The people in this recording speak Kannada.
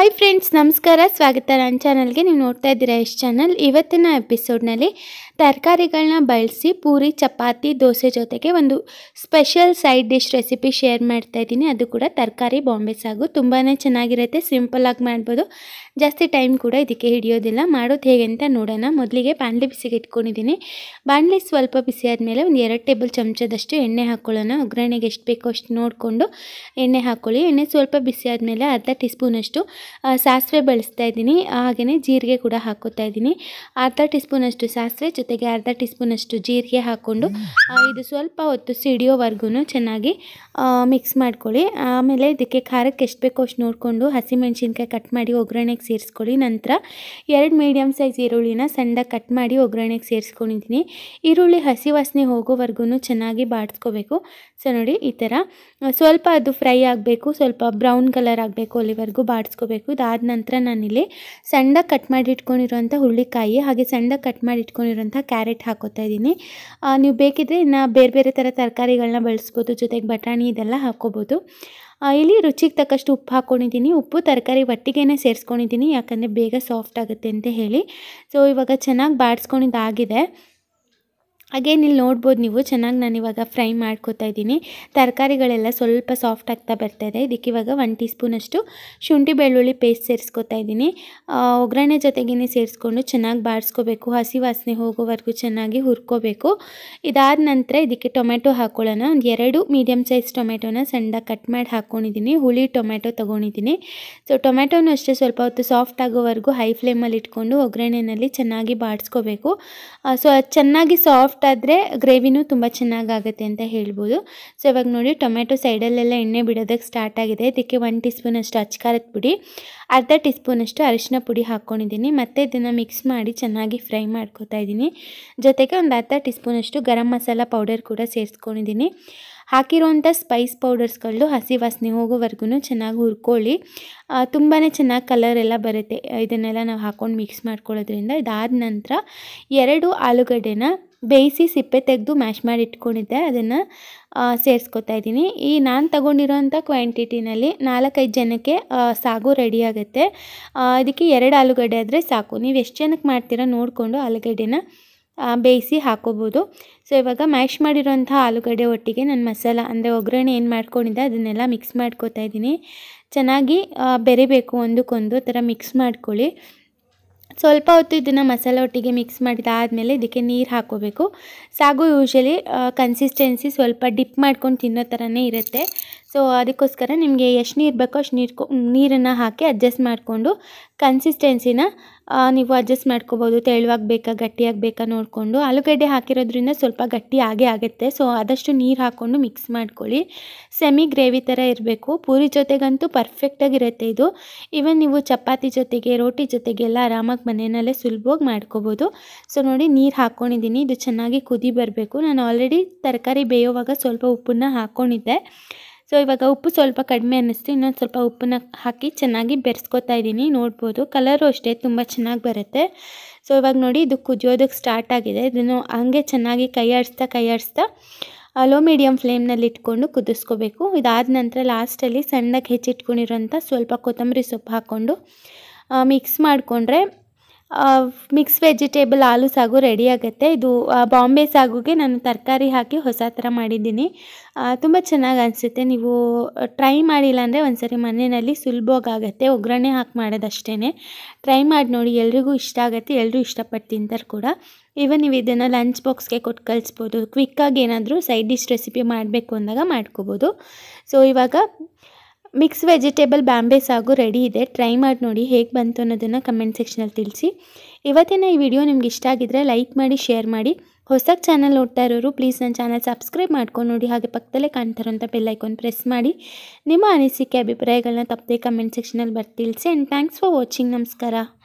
ಹಾಯ್ ಫ್ರೆಂಡ್ಸ್ ನಮಸ್ಕಾರ ಸ್ವಾಗತ ನನ್ನ ಚಾನಲ್ಗೆ ನೀವು ನೋಡ್ತಾ ಇದ್ದೀರಾ ಎಷ್ಟು ಚಾನಲ್ ಇವತ್ತಿನ ಎಪಿಸೋಡ್ನಲ್ಲಿ ತರಕಾರಿಗಳನ್ನ ಬಳಸಿ ಪೂರಿ ಚಪಾತಿ ದೋಸೆ ಜೊತೆಗೆ ಒಂದು special side dish recipe share ಮಾಡ್ತಾ ಇದ್ದೀನಿ ಅದು ಕೂಡ ತರಕಾರಿ ಬಾಂಬೆ ಸಾಗು ತುಂಬಾ ಚೆನ್ನಾಗಿರುತ್ತೆ ಸಿಂಪಲ್ಲಾಗಿ ಮಾಡ್ಬೋದು ಜಾಸ್ತಿ ಟೈಮ್ ಕೂಡ ಇದಕ್ಕೆ ಹಿಡಿಯೋದಿಲ್ಲ ಮಾಡೋದು ಹೇಗೆ ಅಂತ ನೋಡೋಣ ಮೊದಲಿಗೆ ಬಾಣಲಿ ಬಿಸಿಗೆ ಇಟ್ಕೊಂಡಿದ್ದೀನಿ ಬಾಣಲಿ ಸ್ವಲ್ಪ ಬಿಸಿ ಆದಮೇಲೆ ಒಂದು ಎರಡು ಟೇಬಲ್ ಚಮಚದಷ್ಟು ಎಣ್ಣೆ ಹಾಕ್ಕೊಳ್ಳೋಣ ಒಗ್ಗರಣೆಗೆ ಎಷ್ಟು ಬೇಕೋ ಅಷ್ಟು ನೋಡಿಕೊಂಡು ಎಣ್ಣೆ ಹಾಕ್ಕೊಳ್ಳಿ ಎಣ್ಣೆ ಸ್ವಲ್ಪ ಬಿಸಿ ಆದಮೇಲೆ ಅರ್ಧ ಟೀ ಸ್ಪೂನಷ್ಟು ಆ, ಸಾಸಿವೆ ಬಳಸ್ತಾ ಇದ್ದೀನಿ ಹಾಗೆಯೇ ಜೀರಿಗೆ ಕೂಡ ಹಾಕೋತಾ ಇದ್ದೀನಿ ಅರ್ಧ ಟೀ ಸ್ಪೂನಷ್ಟು ಸಾಸಿವೆ ಜೊತೆಗೆ ಅರ್ಧ ಟೀ ಸ್ಪೂನಷ್ಟು ಜೀರಿಗೆ ಹಾಕ್ಕೊಂಡು ಆ, ಇದು ಸ್ವಲ್ಪ ಹೊತ್ತು ಸಿಡಿಯೋವರೆಗೂ ಚೆನ್ನಾಗಿ ಮಿಕ್ಸ್ ಮಾಡ್ಕೊಳ್ಳಿ ಆಮೇಲೆ ಇದಕ್ಕೆ ಖಾರಕ್ಕೆ ಎಷ್ಟು ಬೇಕೋ ಅಷ್ಟು ನೋಡಿಕೊಂಡು ಹಸಿಮೆಣ್ಸಿನ್ಕಾಯಿ ಕಟ್ ಮಾಡಿ ಒಗ್ಗರಣೆಗೆ ಸೇರಿಸ್ಕೊಳ್ಳಿ ನಂತರ ಎರಡು ಮೀಡಿಯಮ್ ಸೈಜ್ ಈರುಳ್ಳಿನ ಸಣ್ಣದಾಗಿ ಕಟ್ ಮಾಡಿ ಒಗ್ಗರಣೆಗೆ ಸೇರಿಸ್ಕೊಂಡಿದ್ದೀನಿ ಈರುಳ್ಳಿ ಹಸಿ ವಾಸನೆ ಹೋಗೋವರೆಗೂ ಚೆನ್ನಾಗಿ ಬಾಡಿಸ್ಕೋಬೇಕು ಸೊ ನೋಡಿ ಈ ಥರ ಆ, ಸ್ವಲ್ಪ ಅದು ಫ್ರೈ ಆಗಬೇಕು ಸ್ವಲ್ಪ ಬ್ರೌನ್ ಕಲರ್ ಆಗಬೇಕು ಅಲ್ಲಿವರೆಗೂ ಬಾಡಿಸ್ಕೋಬೇಕು ಇದಾದ ನಂತರ ನಾನಿಲ್ಲಿ ಸಣ್ಣದಾಗಿ ಕಟ್ ಮಾಡಿ ಇಟ್ಕೊಂಡಿರೋಂಥ ಹುರುಳಿಕಾಯಿ ಹಾಗೆ ಸಣ್ಣದಾಗಿ ಕಟ್ ಮಾಡಿ ಇಟ್ಕೊಂಡಿರೋಂಥ ಕ್ಯಾರೆಟ್ ಹಾಕೋತಾ ಇದ್ದೀನಿ ಆ, ನೀವು ಬೇಕಿದ್ರೆ ಇನ್ನು ಬೇರೆ ಬೇರೆ ಥರ ತರಕಾರಿಗಳನ್ನ ಬಳಸ್ಬೋದು ಜೊತೆಗೆ ಬಟಾಣಿ ಇದೆಲ್ಲ ಹಾಕ್ಕೋಬೋದು ಆ, ಇಲ್ಲಿ ರುಚಿಗೆ ತಕ್ಕಷ್ಟು ಉಪ್ಪು ಹಾಕ್ಕೊಂಡಿದ್ದೀನಿ ಉಪ್ಪು ತರಕಾರಿ ಒಟ್ಟಿಗೆ ಸೇರಿಸ್ಕೊಂಡಿದ್ದೀನಿ ಯಾಕಂದರೆ ಬೇಗ ಸಾಫ್ಟ್ ಆಗುತ್ತೆ ಅಂತ ಹೇಳಿ ಸೊ ಇವಾಗ ಚೆನ್ನಾಗಿ ಬಾಡಿಸ್ಕೊಂಡಿದ್ದಾಗಿದೆ ಅಗೇನ್ ಇಲ್ಲಿ ನೋಡ್ಬೋದು ನೀವು ಚೆನ್ನಾಗಿ ನಾನು ಇವಾಗ ಫ್ರೈ ಮಾಡ್ಕೊತಾ ಇದ್ದೀನಿ ತರಕಾರಿಗಳೆಲ್ಲ ಸ್ವಲ್ಪ ಸಾಫ್ಟ್ ಆಗ್ತಾ ಬರ್ತಾ ಇದೆ ಇದಕ್ಕೆ ಇವಾಗ ಒನ್ ಟೀ ಸ್ಪೂನಷ್ಟು ಶುಂಠಿ ಬೆಳ್ಳುಳ್ಳಿ ಪೇಸ್ಟ್ ಸೇರಿಸ್ಕೊತಾ ಇದ್ದೀನಿ ಆ, ಒಗ್ಗರಣೆ ಜೊತೆಗೇ ಸೇರಿಸ್ಕೊಂಡು ಚೆನ್ನಾಗಿ ಬಾಡಿಸ್ಕೋಬೇಕು ಹಸಿ ವಾಸನೆ ಹೋಗೋವರೆಗೂ ಚೆನ್ನಾಗಿ ಹುರ್ಕೋಬೇಕು ಇದಾದ ನಂತರ ಇದಕ್ಕೆ ಟೊಮೆಟೊ ಹಾಕ್ಕೊಳ್ಳೋಣ ಒಂದು ಎರಡು ಮೀಡಿಯಮ್ ಸೈಜ್ ಟೊಮೆಟೊನ ಸಣ್ಣದಾಗಿ ಕಟ್ ಮಾಡಿ ಹಾಕ್ಕೊಂಡಿದ್ದೀನಿ ಹುಳಿ ಟೊಮೆಟೊ ತೊಗೊಂಡಿದ್ದೀನಿ ಸೊ ಟೊಮೆಟೊನೂ ಅಷ್ಟೇ ಸ್ವಲ್ಪ ಹೊತ್ತು ಸಾಫ್ಟ್ ಆಗೋವರೆಗೂ ಹೈ ಫ್ಲೇಮಲ್ಲಿ ಇಟ್ಕೊಂಡು ಒಗ್ಗರಣೆನಲ್ಲಿ ಚೆನ್ನಾಗಿ ಬಾಡಿಸ್ಕೋಬೇಕು ಸೊ ಅದು ಚೆನ್ನಾಗಿ ಸಾಫ್ಟ್ ಆದರೆ ಗ್ರೇವಿನೂ ತುಂಬ ಚೆನ್ನಾಗಾಗುತ್ತೆ ಅಂತ ಹೇಳ್ಬೋದು ಸೊ ಇವಾಗ ನೋಡಿ ಟೊಮೆಟೊ ಸೈಡಲ್ಲೆಲ್ಲ ಎಣ್ಣೆ ಬಿಡೋದಕ್ಕೆ ಸ್ಟಾರ್ಟ್ ಆಗಿದೆ ಇದಕ್ಕೆ ಒನ್ ಟೀ ಸ್ಪೂನಷ್ಟು ಅಚ್ಕಾರದ ಪುಡಿ ಅರ್ಧ ಟೀ ಸ್ಪೂನಷ್ಟು ಅರಿಶಿನ ಪುಡಿ ಹಾಕ್ಕೊಂಡಿದ್ದೀನಿ ಮತ್ತು ಇದನ್ನು ಮಿಕ್ಸ್ ಮಾಡಿ ಚೆನ್ನಾಗಿ ಫ್ರೈ ಮಾಡ್ಕೊತಾ ಇದ್ದೀನಿ ಜೊತೆಗೆ ಒಂದು ಅರ್ಧ ಟೀ ಸ್ಪೂನಷ್ಟು ಗರಂ ಮಸಾಲ ಪೌಡರ್ ಕೂಡ ಸೇರಿಸ್ಕೊಂಡಿದ್ದೀನಿ ಹಾಕಿರೋಂಥ ಸ್ಪೈಸ್ ಪೌಡರ್ಸ್ಗಳು ಹಸಿ ವಾಸನೆ ಹೋಗೋವರೆಗೂ ಚೆನ್ನಾಗಿ ಹುರ್ಕೊಳ್ಳಿ ತುಂಬಾ ಚೆನ್ನಾಗಿ ಕಲರ್ ಎಲ್ಲ ಬರುತ್ತೆ ಇದನ್ನೆಲ್ಲ ನಾವು ಹಾಕ್ಕೊಂಡು ಮಿಕ್ಸ್ ಮಾಡ್ಕೊಳ್ಳೋದ್ರಿಂದ ಇದಾದ ನಂತರ ಎರಡು ಆಲೂಗಡ್ಡೆನ ಬೇಯಿಸಿ ಸಿಪ್ಪೆ ತೆಗೆದು ಮ್ಯಾಶ್ ಮಾಡಿ ಇಟ್ಕೊಂಡಿದ್ದೆ ಅದನ್ನು ಸೇರಿಸ್ಕೊತಾ ಇದ್ದೀನಿ ಈ ನಾನು ತಗೊಂಡಿರೋಂಥ ಕ್ವಾಂಟಿಟಿನಲ್ಲಿ ನಾಲ್ಕೈದು ಜನಕ್ಕೆ ಆ, ಸಾಗು ರೆಡಿ ಆಗುತ್ತೆ ಆ, ಇದಕ್ಕೆ ಎರಡು ಆಲೂಗಡ್ಡೆ ಆದರೆ ಸಾಕು ನೀವು ಎಷ್ಟು ಜನಕ್ಕೆ ಮಾಡ್ತೀರಾ ನೋಡಿಕೊಂಡು ಆಲೂಗಡ್ಡೆನ ಆ, ಬೇಯಿಸಿ ಹಾಕೋಬೋದು ಸೊ ಇವಾಗ ಮ್ಯಾಶ್ ಮಾಡಿರೋಂಥ ಆಲೂಗಡ್ಡೆ ಒಟ್ಟಿಗೆ ನಾನು ಮಸಾಲ ಅಂದರೆ ಒಗ್ಗರಣೆ ಏನು ಮಾಡ್ಕೊಂಡಿದ್ದೆ ಅದನ್ನೆಲ್ಲ ಮಿಕ್ಸ್ ಮಾಡ್ಕೊತಾ ಇದ್ದೀನಿ ಚೆನ್ನಾಗಿ ಆ, ಬೆರಿಬೇಕು ಒಂದಕ್ಕೊಂದು ಥರ ಮಿಕ್ಸ್ ಮಾಡ್ಕೊಳ್ಳಿ ಸ್ವಲ್ಪ ಹೊತ್ತು ಇದನ್ನು ಮಸಾಲೆ ಒಟ್ಟಿಗೆ ಮಿಕ್ಸ್ ಮಾಡಿದಾದಮೇಲೆ ಇದಕ್ಕೆ ನೀರು ಹಾಕೋಬೇಕು ಸಾಗು ಯೂಶಲಿ ಕನ್ಸಿಸ್ಟೆನ್ಸಿ ಸ್ವಲ್ಪ ಡಿಪ್ ಮಾಡ್ಕೊಂಡು ತಿನ್ನೋ ಥರನೇ ಇರುತ್ತೆ ಸೊ ಅದಕ್ಕೋಸ್ಕರ ನಿಮಗೆ ಎಷ್ಟು ನೀರು ಬೇಕೋ ಅಷ್ಟು ನೀರು ನೀರನ್ನು ಹಾಕಿ ಅಡ್ಜಸ್ಟ್ ಮಾಡಿಕೊಂಡು ಕನ್ಸಿಸ್ಟೆನ್ಸಿನ ಆ, ನೀವು ಅಡ್ಜಸ್ಟ್ ಮಾಡ್ಕೋಬೋದು ತೆಳುವಾಗಿ ಬೇಕಾ ಗಟ್ಟಿಯಾಗಿ ಬೇಕಾ ನೋಡಿಕೊಂಡು ಆಲೂಗಡ್ಡೆ ಹಾಕಿರೋದ್ರಿಂದ ಸ್ವಲ್ಪ ಗಟ್ಟಿ ಆಗೇ ಆಗುತ್ತೆ ಸೊ ಆದಷ್ಟು ನೀರು ಹಾಕ್ಕೊಂಡು ಮಿಕ್ಸ್ ಮಾಡ್ಕೊಳ್ಳಿ ಸೆಮಿ ಗ್ರೇವಿ ಥರ ಇರಬೇಕು ಪೂರಿ ಜೊತೆಗಂತೂ ಪರ್ಫೆಕ್ಟಾಗಿರುತ್ತೆ ಇದು ಈವನ್ ನೀವು ಚಪಾತಿ ಜೊತೆಗೆ ರೋಟಿ ಜೊತೆಗೆಲ್ಲ ಆರಾಮಾಗಿ ಮನೆಯಲ್ಲೇ ಸುಲಭವಾಗಿ ಮಾಡ್ಕೋಬೋದು ಸೊ ನೋಡಿ ನೀರು ಹಾಕ್ಕೊಂಡಿದ್ದೀನಿ ಇದು ಚೆನ್ನಾಗಿ ಕುದಿ ಬರಬೇಕು ನಾನು ಆಲ್ರೆಡಿ ತರಕಾರಿ ಬೇಯೋವಾಗ ಸ್ವಲ್ಪ ಉಪ್ಪನ್ನ ಹಾಕ್ಕೊಂಡಿದ್ದೆ ಸೊ ಇವಾಗ ಉಪ್ಪು ಸ್ವಲ್ಪ ಕಡಿಮೆ ಅನ್ನಿಸ್ತು ಇನ್ನೊಂದು ಸ್ವಲ್ಪ ಉಪ್ಪನ್ನ ಹಾಕಿ ಚೆನ್ನಾಗಿ ಬೆರೆಸ್ಕೊತಾ ಇದ್ದೀನಿ ನೋಡ್ಬೋದು ಕಲರು ಅಷ್ಟೇ ತುಂಬ ಚೆನ್ನಾಗಿ ಬರುತ್ತೆ ಸೊ ಇವಾಗ ನೋಡಿ ಇದು ಕುದಿಯೋದಕ್ಕೆ ಸ್ಟಾರ್ಟ್ ಆಗಿದೆ ಇದನ್ನು ಹಂಗೆ ಚೆನ್ನಾಗಿ ಕೈ ಆಡಿಸ್ತಾ ಕೈ ಆಡಿಸ್ತಾ ಲೋ ಮೀಡಿಯಮ್ ಫ್ಲೇಮ್ನಲ್ಲಿ ಇಟ್ಕೊಂಡು ಕುದಿಸ್ಕೋಬೇಕು ಇದಾದ ನಂತರ ಲಾಸ್ಟಲ್ಲಿ ಸಣ್ಣಗೆ ಹೆಚ್ಚಿಟ್ಕೊಂಡಿರೋಂಥ ಸ್ವಲ್ಪ ಕೊತ್ತಂಬರಿ ಸೊಪ್ಪು ಹಾಕ್ಕೊಂಡು ಮಿಕ್ಸ್ ಮಾಡಿಕೊಂಡ್ರೆ ಮಿಕ್ಸ್ ವೆಜಿಟೇಬಲ್ ಆಲೂ ಸಾಗು ರೆಡಿ ಆಗುತ್ತೆ ಇದು ಆ, ಬಾಂಬೆ ಸಾಗುಗೆ ನಾನು ತರಕಾರಿ ಹಾಕಿ ಹೊಸ ಥರ ಮಾಡಿದ್ದೀನಿ ತುಂಬ ಚೆನ್ನಾಗಿ ಅನಿಸುತ್ತೆ ನೀವು ಟ್ರೈ ಮಾಡಿಲ್ಲ ಅಂದರೆ ಒಂದ್ಸರಿ ಮನೆಯಲ್ಲಿ ಸುಲಭವಾಗುತ್ತೆ ಒಗ್ಗರಣೆ ಹಾಕಿ ಮಾಡೋದಷ್ಟೇ ಟ್ರೈ ಮಾಡಿ ನೋಡಿ ಎಲ್ರಿಗೂ ಇಷ್ಟ ಆಗುತ್ತೆ ಎಲ್ಲರೂ ಇಷ್ಟಪಟ್ಟು ತಿಂತಾರೆ ಕೂಡ ಈವನ್ ನೀವು ಇದನ್ನು ಲಂಚ್ ಬಾಕ್ಸ್ಗೆ ಕೊಟ್ಟು ಕಳಿಸ್ಬೋದು ಕ್ವಿಕ್ಕಾಗಿ ಏನಾದರೂ ಸೈಡ್ ಡಿಶ್ ರೆಸಿಪಿ ಮಾಡಬೇಕು ಅಂದಾಗ ಮಾಡ್ಕೋಬೋದು ಸೊ ಇವಾಗ ಮಿಕ್ಸ್ ವೆಜಿಟೇಬಲ್ ಬಾಂಬೆ ಸಾಗು ರೆಡಿ ಇದೆ ಟ್ರೈ ಮಾಡಿ ನೋಡಿ ಹೇಗೆ ಬಂತು ಅನ್ನೋದನ್ನು ಕಮೆಂಟ್ ಸೆಕ್ಷನಲ್ಲಿ ತಿಳಿಸಿ ಇವತ್ತಿನ ಈ ವಿಡಿಯೋ ನಿಮ್ಗೆ ಇಷ್ಟ ಆಗಿದ್ರೆ ಲೈಕ್ ಮಾಡಿ ಶೇರ್ ಮಾಡಿ ಹೊಸದಾಗಿ ಚಾನಲ್ ನೋಡ್ತಾ ಇರೋರು ಪ್ಲೀಸ್ ನನ್ನ ಚಾನಲ್ ಸಬ್ಸ್ಕ್ರೈಬ್ ಮಾಡ್ಕೊಂಡು ನೋಡಿ ಹಾಗೆ ಪಕ್ಕದಲ್ಲೇ ಕಾಣ್ತಾರಂಥ ಬೆಲ್ ಐಕಾನ್ ಪ್ರೆಸ್ ಮಾಡಿ ನಿಮ್ಮ ಅನಿಸಿಕೆ ಅಭಿಪ್ರಾಯಗಳನ್ನ ತಪ್ಪದೆ ಕಮೆಂಟ್ ಸೆಕ್ಷನಲ್ಲಿ ಬರ್ತಿ ತಿಳಿಸಿ ಆ್ಯಂಡ್ ಥ್ಯಾಂಕ್ಸ್ ಫಾರ್ ವಾಚಿಂಗ್ ನಮಸ್ಕಾರ